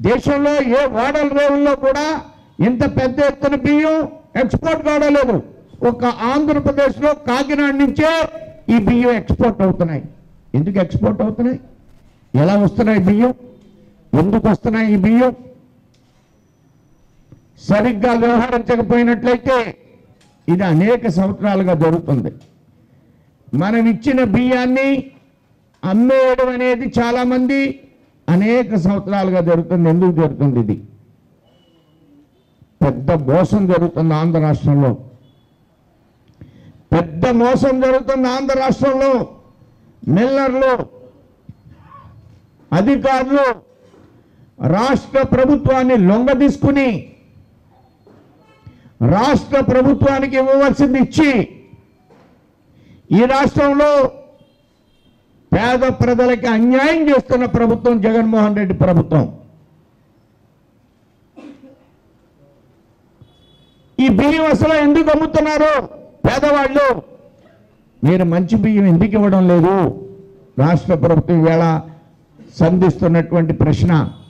దేశంలో ఏ ఓడల రేవుల్లో కూడా ఇంత పెద్ద ఎత్తున బియ్యం ఎక్స్పోర్ట్ కావలేదు ఒక ఆంధ్రప్రదేశ్లో కాకినాడ నుంచే ఈ బియ్యం ఎక్స్పోర్ట్ అవుతున్నాయి ఎందుకు ఎక్స్పోర్ట్ అవుతున్నాయి ఎలా వస్తున్నాయి బియ్యం ఎందుకు వస్తున్నాయి ఈ బియ్యం సరిగ్గా వ్యవహరించకపోయినట్లయితే ఇది అనేక సంవత్సరాలుగా జరుగుతుంది మనం ఇచ్చిన బియ్యాన్ని అమ్మేయడం అనేది చాలామంది అనేక సంవత్సరాలుగా జరుగుతుంది ఎందుకు జరుగుతుంది ఇది పెద్ద మోసం జరుగుతుంది ఆంధ్ర రాష్ట్రంలో పెద్ద మోసం జరుగుతుంది ఆంధ్ర రాష్ట్రంలో మిల్లర్లు అధికారులు రాష్ట్ర ప్రభుత్వాన్ని లొంగ తీసుకుని రాష్ట్ర ప్రభుత్వానికి ఇవ్వవలసింది ఇచ్చి ఈ రాష్ట్రంలో పేద ప్రజలకి అన్యాయం చేస్తున్న ప్రభుత్వం జగన్మోహన్ రెడ్డి ప్రభుత్వం ఈ బియ్యం అసలు ఎందుకు అమ్ముతున్నారు పేదవాళ్ళు మీరు మంచి బియ్యం ఎందుకు ఇవ్వడం లేదు రాష్ట్ర ప్రభుత్వం ఈవేళ సంధిస్తున్నటువంటి ప్రశ్న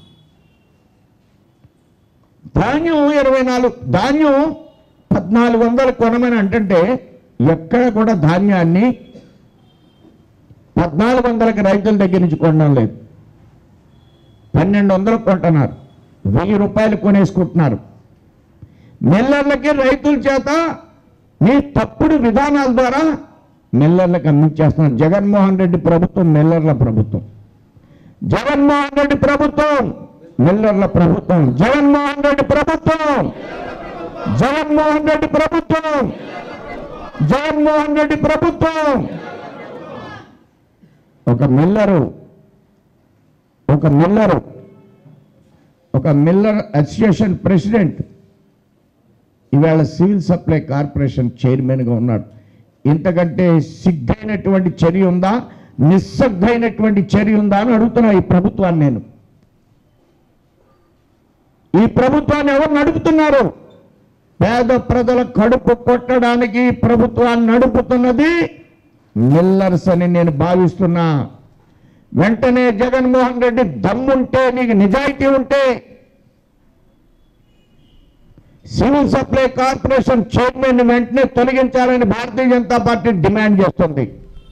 ధాన్యం ఇరవై నాలుగు ధాన్యం పద్నాలుగు వందలు కొనమని అంటుంటే ఎక్కడ కూడా ధాన్యాన్ని పద్నాలుగు వందలకి రైతుల దగ్గర నుంచి కొనడం లేదు పన్నెండు వందలకు కొంటున్నారు వెయ్యి రూపాయలు కొనేసుకుంటున్నారు మిల్లర్లకి రైతుల చేత మీ తప్పుడు విధానాల ద్వారా మిల్లర్లకు అందించేస్తున్నారు జగన్మోహన్ రెడ్డి ప్రభుత్వం మిల్లర్ల ప్రభుత్వం జగన్మోహన్ రెడ్డి ప్రభుత్వం మిల్లర్ల ప్రభుత్వం జగన్మోహన్ రెడ్డి ప్రభుత్వం జగన్మోహన్ రెడ్డి ప్రభుత్వం జగన్మోహన్ రెడ్డి ప్రభుత్వం ఒక మిల్లరు ఒక మిల్లరు ఒక మిల్లర్ అసోసియేషన్ ప్రెసిడెంట్ ఇవాళ సివిల్ సప్లై కార్పొరేషన్ చైర్మన్గా ఉన్నాడు ఇంతకంటే సిగ్గైనటువంటి చర్య ఉందా నిస్సగ్గైనటువంటి చర్య ఉందా అని అడుగుతున్నా ఈ ప్రభుత్వాన్ని నేను ఈ ప్రభుత్వాన్ని ఎవరు నడుపుతున్నారు పేద ప్రజల కడుపు కొట్టడానికి ఈ ప్రభుత్వాన్ని నడుపుతున్నది మిల్లర్స్ అని నేను భావిస్తున్నా వెంటనే జగన్మోహన్ రెడ్డి దమ్ముంటే నీకు నిజాయితీ ఉంటే సివిల్ సప్లై కార్పొరేషన్ చైర్మన్ వెంటనే తొలగించాలని భారతీయ జనతా పార్టీ డిమాండ్ చేస్తుంది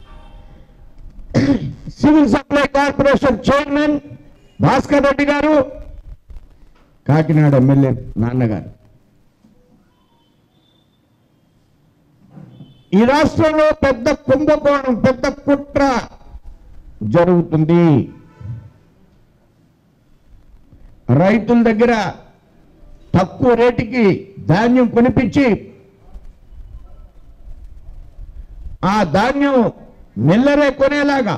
civil supply corporation chairman Bhaskar Reddy గారు కాకినాడ ఎమ్మెల్యే నాన్నగారు ఈ రాష్ట్రంలో పెద్ద కుంభకోణం పెద్ద కుట్ర జరుగుతుంది రైతుల దగ్గర తక్కువ రేటుకి ధాన్యం కొనిపించి ఆ ధాన్యం మిల్లరే కొనేలాగా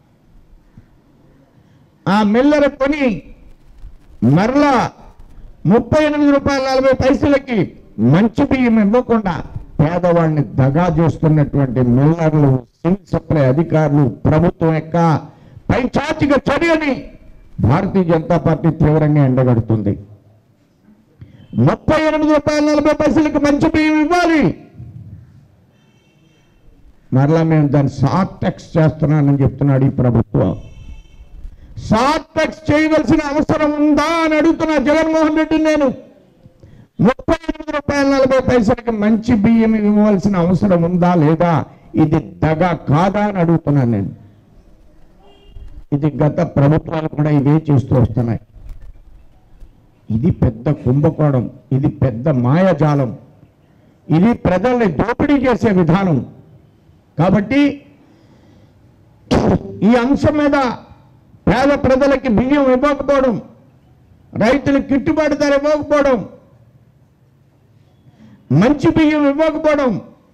ఆ మిల్లర కొని మరలా ముప్పై ఎనిమిది రూపాయల నలభై పైసలకి మంచి బియ్యం ఇవ్వకుండా పేదవాడిని దగా చేస్తున్నటువంటి మిల్లర్లు సివిల్ సప్లై అధికారులు ప్రభుత్వం యొక్క పైచాచిక చర్యని భారతీయ జనతా పార్టీ తీవ్రంగా ఎండగడుతుంది ముప్పై ఎనిమిది రూపాయల నలభై పైసలకి మంచి బియ్యం ఇవ్వాలి మరలా మేము దాన్ని షార్ట్ టెక్స్ చేస్తున్నానని చెప్తున్నాడు ఈ ప్రభుత్వం షార్ట్ టెక్స్ చేయవలసిన అవసరం ఉందా అని అడుగుతున్నా జగన్మోహన్ రెడ్డి నేను ముప్పై ఎనిమిది రూపాయల నలభై పైసలకి మంచి బియ్యం ఇవ్వవలసిన అవసరం ఉందా లేదా ఇది దగ కాదా అని అడుగుతున్నాను నేను ఇది గత ప్రభుత్వాలు కూడా ఇదే చేస్తూ వస్తున్నాయి ఇది పెద్ద కుంభకోణం ఇది పెద్ద మాయాజాలం ఇది ప్రజల్ని దోపిడీ చేసే విధానం కాబట్టి ఈ అంశం మీద పేద ప్రజలకి బియ్యం ఇవ్వకపోవడం రైతులకు గిట్టుబాటు ధర ఇవ్వకపోవడం మంచి బియ్యం ఇవ్వకపోవడం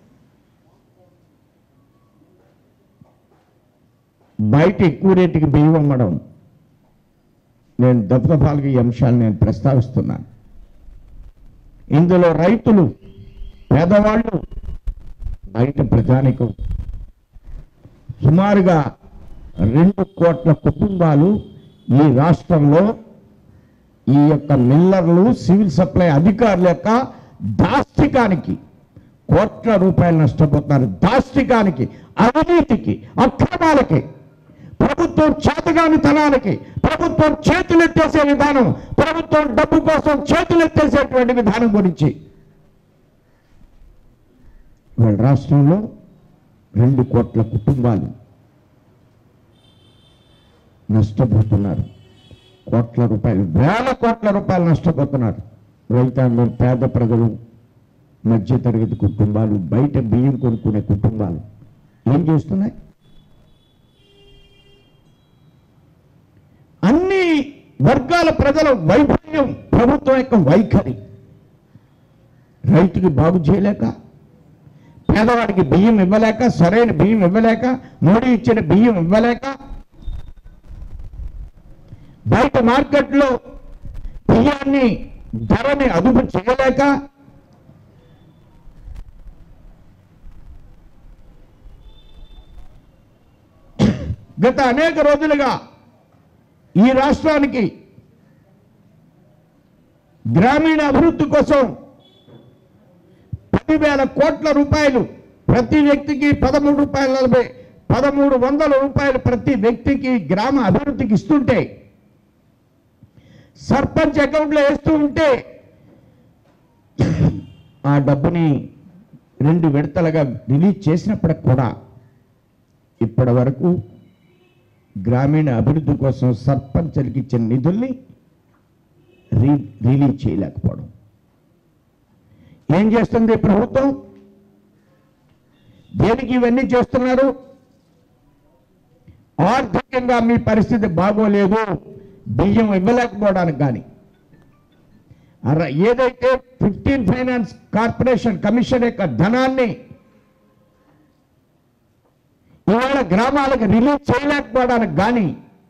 బయట ఎక్కువ రేటుకి బియ్యం అమ్మడం నేను దఫదఫాలుగా ఈ అంశాలు నేను ప్రస్తావిస్తున్నాను ఇందులో రైతులు పేదవాళ్ళు బయట ప్రజానికం సుమారుగా రెండు కోట్ల కుటుంబాలు ఈ రాష్ట్రంలో ఈ యొక్క మిల్లర్లు సివిల్ సప్లై అధికారుల యొక్క దాష్టికానికి కోట్ల రూపాయలు నష్టపోతున్నారు దాష్టికానికి అవినీతికి అక్రమాలకి ప్రభుత్వం చేతగాని తనానికి ప్రభుత్వం చేతులెత్తేసే విధానం ప్రభుత్వం డబ్బు కోసం చేతులెత్తేసేటువంటి విధానం గురించి వాళ్ళ రాష్ట్రంలో రెండు కోట్ల కుటుంబాలు నష్టపోతున్నారు కోట్ల రూపాయలు వేల కోట్ల రూపాయలు నష్టపోతున్నారు రైతాంగం పేద ప్రజలు మధ్యతరగతి కుటుంబాలు బయట బియ్యం కొనుక్కునే కుటుంబాలు ఏం చేస్తున్నాయి అన్ని వర్గాల ప్రజల వైఫల్యం ప్రభుత్వం యొక్క వైఖరి రైతుకి బాగు చేయలేక పేదవాడికి బియ్యం ఇవ్వలేక సరైన బియ్యం ఇవ్వలేక మోడీ ఇచ్చిన బియ్యం ఇవ్వలేక బయట మార్కెట్లో బియ్యాన్ని ధరని అదుపు చేయలేక గత అనేక రోజులుగా ఈ రాష్ట్రానికి గ్రామీణ అభివృద్ధి కోసం పదివేల కోట్ల రూపాయలు ప్రతి వ్యక్తికి పదమూడు రూపాయల నలభై పదమూడు వందల రూపాయలు ప్రతి వ్యక్తికి గ్రామ అభివృద్ధికి ఇస్తుంటే సర్పంచ్ అకౌంట్లో వేస్తూ ఉంటే ఆ డబ్బుని రెండు విడతలుగా రిలీజ్ చేసినప్పటికి కూడా ఇప్పటి వరకు గ్రామీణ అభివృద్ధి కోసం సర్పంచులకి ఇచ్చిన నిధుల్ని రీ రిలీజ్ చేయలేకపోవడం ఏం చేస్తుంది ప్రభుత్వం దేనికి ఇవన్నీ చేస్తున్నారు ఆర్థికంగా మీ పరిస్థితి బాగోలేదు బియ్యం ఇవ్వలేకపోవడానికి కానీ అర ఏదైతే ఫిఫ్టీన్ ఫైనాన్స్ కార్పొరేషన్ కమిషన్ యొక్క ధనాన్ని ఇవాళ గ్రామాలకు రిలీజ్ చేయలేకపోవడానికి కానీ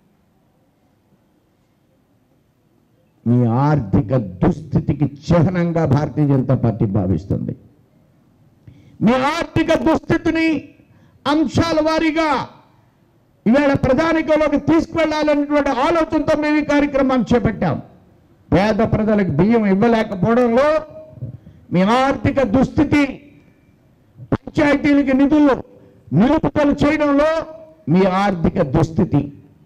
మీ ఆర్థిక దుస్థితికి చిహ్నంగా భారతీయ జనతా పార్టీ భావిస్తుంది మీ ఆర్థిక దుస్థితిని అంశాల వారీగా ఇవాళ ప్రధానికలోకి తీసుకువెళ్ళాలనేటువంటి ఆలోచనతో మేము ఈ కార్యక్రమాన్ని చేపట్టాం పేద ప్రజలకు బియ్యం ఇవ్వలేకపోవడంలో మీ ఆర్థిక దుస్థితి పంచాయతీలకి నిధులు నిలుపుదల చేయడంలో మీ ఆర్థిక దుస్థితి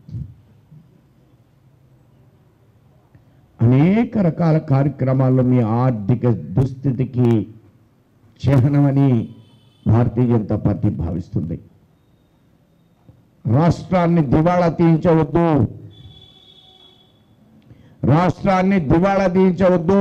అనేక రకాల కార్యక్రమాల్లో మీ ఆర్థిక దుస్థితికి చిహ్నమని భారతీయ జనతా పార్టీ భావిస్తుంది రాష్ట్రాన్ని దివాళా తీయించవద్దు రాష్ట్రాన్ని దివాళా తీయించవద్దు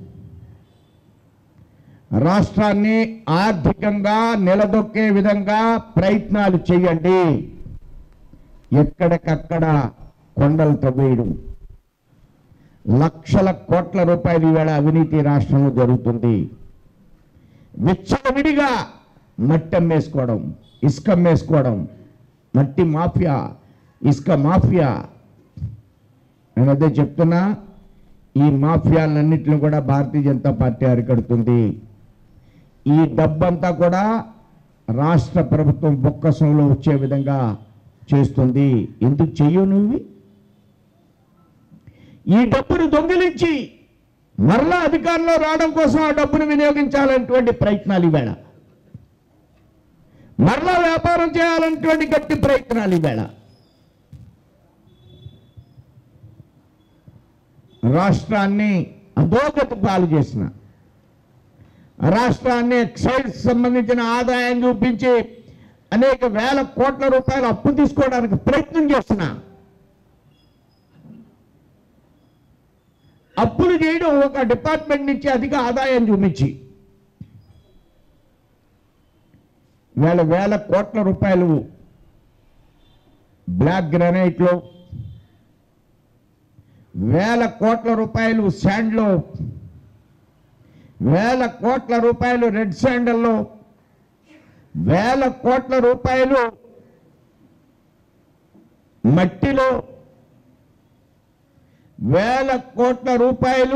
రాష్ట్రాన్ని ఆర్థికంగా నిలదొక్కే విధంగా ప్రయత్నాలు చేయండి ఎక్కడికక్కడ కొండలు తవ్వేయడం లక్షల కోట్ల రూపాయలు ఈవేళ అవినీతి రాష్ట్రంలో జరుగుతుంది విచ్చలవిడిగా మట్టి అమ్మేసుకోవడం ఇసుక అమ్మేసుకోవడం మట్టి మాఫియా ఇసుక మాఫియా నేను అదే చెప్తున్నా ఈ మాఫియాలన్నింటిని కూడా భారతీయ జనతా పార్టీ అరికడుతుంది ఈ డబ్బంతా కూడా రాష్ట్ర ప్రభుత్వం బొక్కసంలో వచ్చే విధంగా చేస్తుంది ఎందుకు చెయ్యవు నువ్వు ఈ డబ్బును దొంగిలించి మరలా అధికారంలో రావడం కోసం ఆ డబ్బును వినియోగించాలనేటువంటి ప్రయత్నాలు ఈవేళ మరలా వ్యాపారం చేయాలనేటువంటి గట్టి ప్రయత్నాలు ఈవేళ రాష్ట్రాన్ని అధోగతి పాలు చేసిన రాష్ట్రాన్ని ఎక్సైజ్ సంబంధించిన ఆదాయం చూపించి అనేక వేల కోట్ల రూపాయలు అప్పు తీసుకోవడానికి ప్రయత్నం చేస్తున్నా అప్పులు చేయడం ఒక డిపార్ట్మెంట్ నుంచి అధిక ఆదాయం చూపించి వేల వేల కోట్ల రూపాయలు బ్లాక్ గ్రానైట్లో వేల కోట్ల రూపాయలు శాండ్లో వేల కోట్ల రూపాయలు రెడ్ శాండల్లో వేల కోట్ల రూపాయలు మట్టిలో వేల కోట్ల రూపాయలు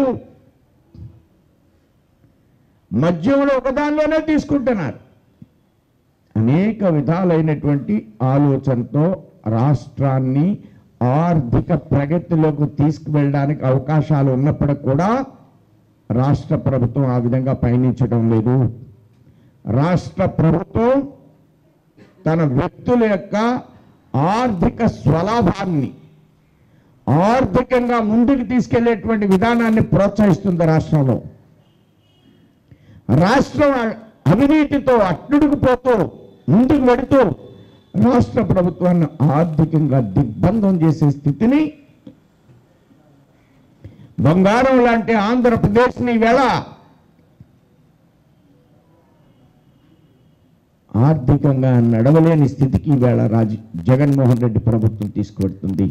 మద్యంలో ఒకదానిలోనే తీసుకుంటున్నారు అనేక విధాలైనటువంటి ఆలోచనతో రాష్ట్రాన్ని ఆర్థిక ప్రగతిలోకి తీసుకువెళ్ళడానికి అవకాశాలు ఉన్నప్పటికీ కూడా రాష్ట్ర ప్రభుత్వం ఆ విధంగా పయనించడం లేదు రాష్ట్ర ప్రభుత్వం తన వ్యక్తుల యొక్క ఆర్థిక స్వలాభాన్ని ఆర్థికంగా ముందుకు తీసుకెళ్లేటువంటి విధానాన్ని ప్రోత్సహిస్తుంది రాష్ట్రంలో రాష్ట్రం అవినీతితో అట్టుడుకుపోతూ ముందుకు పెడుతూ రాష్ట్ర ప్రభుత్వాన్ని ఆర్థికంగా దిగ్బంధం చేసే స్థితిని బంగారం లాంటి ఆంధ్రప్రదేశ్ని వేళ ఆర్థికంగా నడవలేని స్థితికి ఈవేళ రాజ జగన్మోహన్ రెడ్డి ప్రభుత్వం తీసుకువెడుతుంది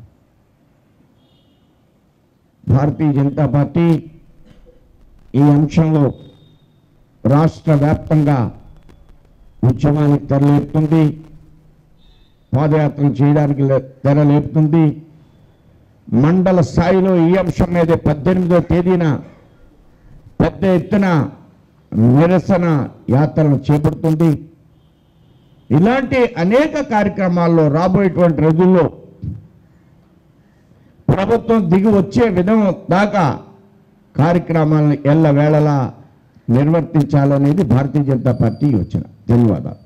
భారతీయ జనతా పార్టీ ఈ అంశంలో రాష్ట్ర వ్యాప్తంగా ఉద్యమానికి తెరలేపుతుంది పాదయాత్ర చేయడానికి లే- తెరలేపుతుంది మండల స్థాయిలో ఈ అంశం మీద పద్దెనిమిదో తేదీన పెద్ద ఎత్తున నిరసన యాత్రలు చేపడుతుంది ఇలాంటి అనేక కార్యక్రమాల్లో రాబోయేటువంటి రోజుల్లో ప్రభుత్వం దిగి వచ్చే విధం దాకా కార్యక్రమాలను ఎల్ల వేళలా నిర్వర్తించాలనేది భారతీయ జనతా పార్టీ యోచన ధన్యవాదాలు